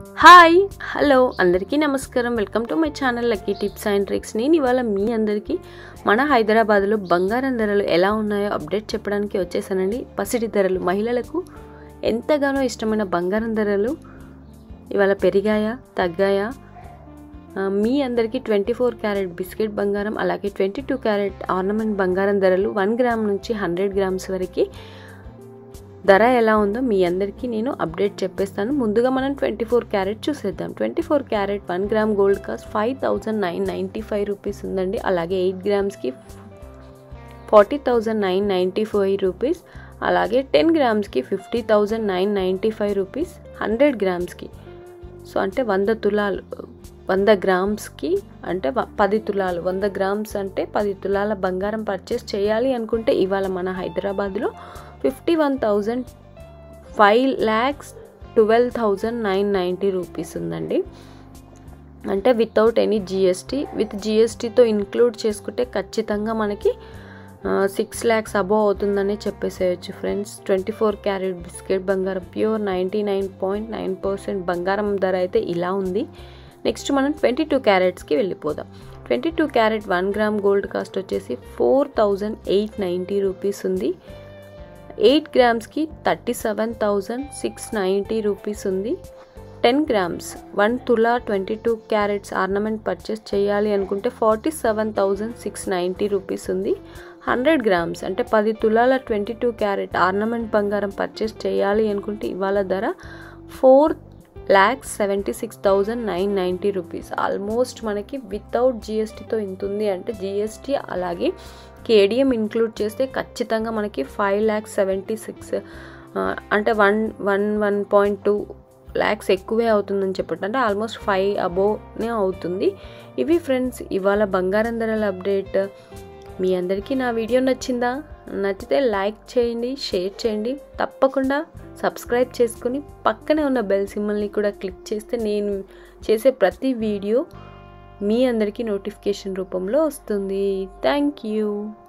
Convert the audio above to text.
hi hello అందరికీ నమస్కారం welcome to my channel lucky tips and tricks నేను ఇవాళ మీ అందరికీ మన హైదరాబాద్లో బంగారం ధరలు ఎలా ఉన్నాయో అప్డేట్ చెప్పడానికి వచ్చేసానండి పసిడి ధరలు మహిళలకు ఎంతగానో ఇష్టమైన బంగారం ధరలు ఇవాళ పెరిగాయా తగ్గాయా ఆ, మీ అందరికీ ట్వంటీ ఫోర్ క్యారెట్ బిస్కెట్ బంగారం అలాగే ట్వంటీ టూ క్యారెట్ ఆర్నమెంట్ బంగారం ధరలు వన్ గ్రామ్ నుంచి హండ్రెడ్ గ్రామ్స్ వరకు ధర ఎలా ఉందో మీ అందరికీ నేను అప్డేట్ చెప్పేస్తాను ముందుగా మనం ట్వంటీ ఫోర్ క్యారెట్ చూసేద్దాం twenty four carat one gram gold cost five thousand nine ninety five rupees ఉందండి అలాగే ఎయిట్ గ్రామ్స్కి forty thousand nine ninety five rupees అలాగే టెన్ గ్రామ్స్కి fifty thousand nine ninety five rupees hundred గ్రామ్స్కి so అంటే వంద తులాలు వంద గ్రామ్స్కి అంటే వ- పది తులాలు వంద గ్రామ్స్ అంటే పది తులాల బంగారం పర్చేస్ చేయాలి అనుకుంటే ఇవాళ మన హైదరాబాద్లో fifty one thousand five lakhs twelve thousand nine ninety rupees ఉందండి అంటే వితౌట్ ఎనీ జిఎస్టీ విత్ జిఎస్టీతో ఇంక్లూడ్ చేసుకుంటే ఖచ్చితంగా మనకి సిక్స్ ల్యాక్స్ అబోవ్ అవుతుందని చెప్పేసేయచ్చు friends twenty four carat biscuit బంగారం pure ninety nine point nine percent బంగారం ధర అయితే ఇలా ఉంది నెక్స్ట్ మనం ట్వంటీ టూ క్యారెట్స్కి వెళ్ళిపోదాం twenty two carat one gram gold cost వచ్చేసి four thousand eight ninety rupees ఉంది ఎయిట్ గ్రామ్స్కి thirty seven thousand six ninety rupees ఉంది ten grams one tola twenty two carats ornament purchase చేయాలి అనుకుంటే forty seven thousand six ninety rupees ఉంది hundred grams అంటే పది తులాల ట్వంటీ టూ క్యారెట్ ఆర్నమెంట్ బంగారం పర్చేస్ చేయాలి అనుకుంటే ఇవాళ ధర four lakhs seventy six thousand nine ninety rupees almost మనకి వితౌట్ జిఎస్టీతో ఇంత ఉంది అంటే జిఎస్టీ అలాగే కేడిఎం ఇంక్లూడ్ చేస్తే ఖచ్చితంగా మనకి ఫైవ్ ల్యాక్స్ సెవెంటీ సిక్స్ అంటే one one one point two lakhs ఎక్కువే అవుతుందని చెప్పట్టు అంటే ఆల్మోస్ట్ ఫైవ్ అబోవ్నే అవుతుంది ఇవి ఫ్రెండ్స్ ఇవాళ బంగారం ధరల అప్డేట్ మీ అందరికీ నా వీడియో నచ్చిందా నచ్చితే లైక్ చేయండి షేర్ చేయండి తప్పకుండా సబ్స్క్రైబ్ చేసుకుని పక్కనే ఉన్న బెల్ సింబల్ని కూడా క్లిక్ చేస్తే నేను చేసే ప్రతి వీడియో మీ అందరికీ నోటిఫికేషన్ రూపంలో వస్తుంది థ్యాంక్ యూ